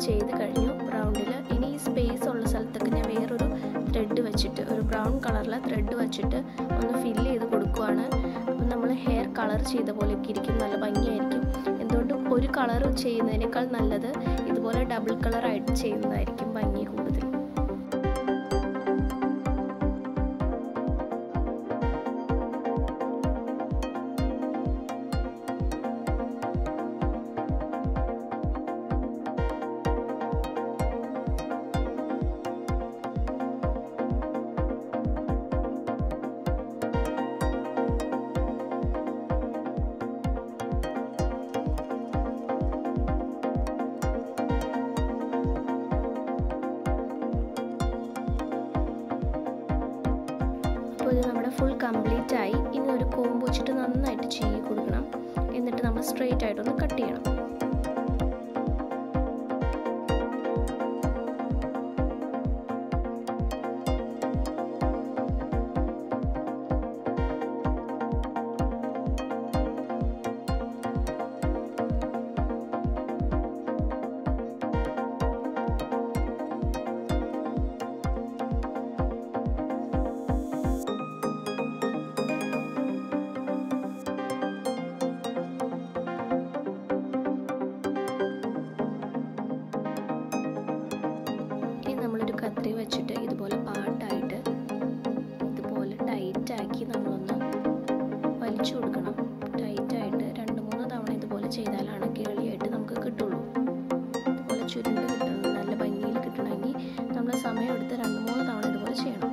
ചെയ്ത് കഴിഞ്ഞു ബ്രൗണിൽ ഇനി ഈ സ്പേസ് ഉള്ള സ്ഥലത്തൊക്കെ ഞാൻ വേറൊരു ത്രെഡ് വെച്ചിട്ട് ഒരു ബ്രൗൺ കളറിലെ ത്രെഡ് വെച്ചിട്ട് ഒന്ന് ഫില്ല് ചെയ്ത് കൊടുക്കുവാണ് അപ്പം നമ്മൾ ഹെയർ കളർ ചെയ്ത പോലെയൊക്കെ ഇരിക്കും നല്ല ഭംഗിയായിരിക്കും എന്തുകൊണ്ടും ഒരു കളർ ചെയ്യുന്നതിനേക്കാൾ നല്ലത് ഇതുപോലെ ഡബിൾ കളറായിട്ട് ചെയ്യുന്നതായിരിക്കും ഭംഗി കൂടുതൽ അപ്പോൾ ഇത് നമ്മുടെ ഫുൾ കംപ്ലീറ്റ് ആയി ഇനി ഒരു കോമ്പ് വെച്ചിട്ട് നന്നായിട്ട് ചെയ്യി കൊടുക്കണം എന്നിട്ട് നമ്മൾ സ്ട്രെയിറ്റ് ആയിട്ടൊന്ന് കട്ട് ചെയ്യണം ഇനി നമ്മളൊരു കത്രി വെച്ചിട്ട് ഇതുപോലെ പാട്ടായിട്ട് ഇതുപോലെ ടൈറ്റാക്കി നമ്മളൊന്ന് വലിച്ചു കൊടുക്കണം ടൈറ്റായിട്ട് രണ്ട് മൂന്ന് തവണ ഇതുപോലെ ചെയ്താലാണ് കേളിയായിട്ട് നമുക്ക് കിട്ടുള്ളൂ ഇതുപോലെ ചുരുണ്ട് കിട്ടണം നല്ല ഭംഗിയിൽ കിട്ടണമെങ്കിൽ നമ്മൾ സമയമെടുത്ത് രണ്ട് മൂന്ന് തവണ ഇതുപോലെ ചെയ്യണം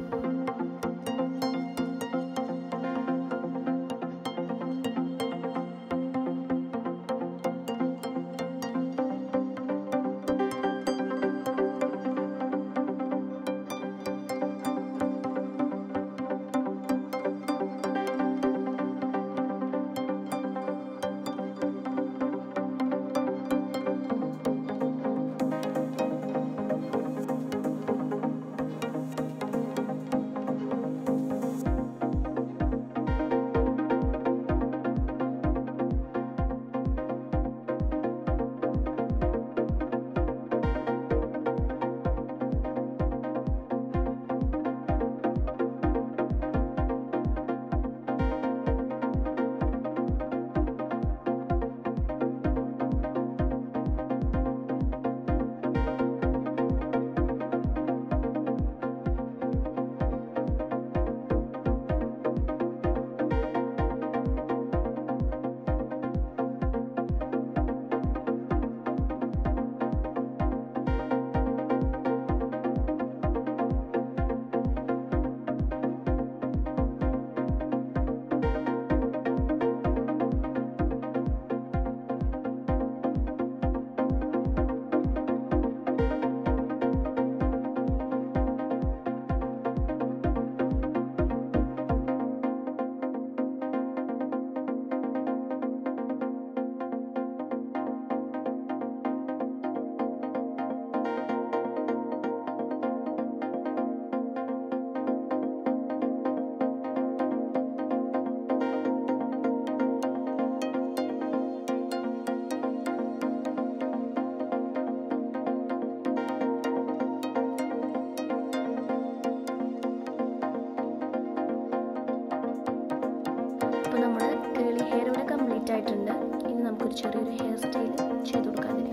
അപ്പോൾ നമ്മുടെ കേളി ഹെയർ ഇവിടെ കംപ്ലീറ്റ് ആയിട്ടുണ്ട് ഇനി നമുക്കൊരു ചെറിയൊരു ഹെയർ സ്റ്റൈൽ ചെയ്ത് കൊടുക്കാം അതിന്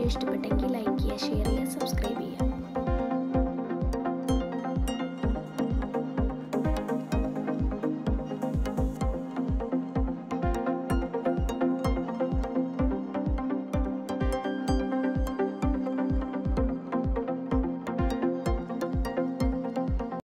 വീഡിയോ ഇഷ്ടപ്പെട്ടെങ്കിൽ ലൈക്ക് ചെയ്യുക ഷെയർ ചെയ്യുക സബ്സ്ക്രൈബ് ചെയ്യുക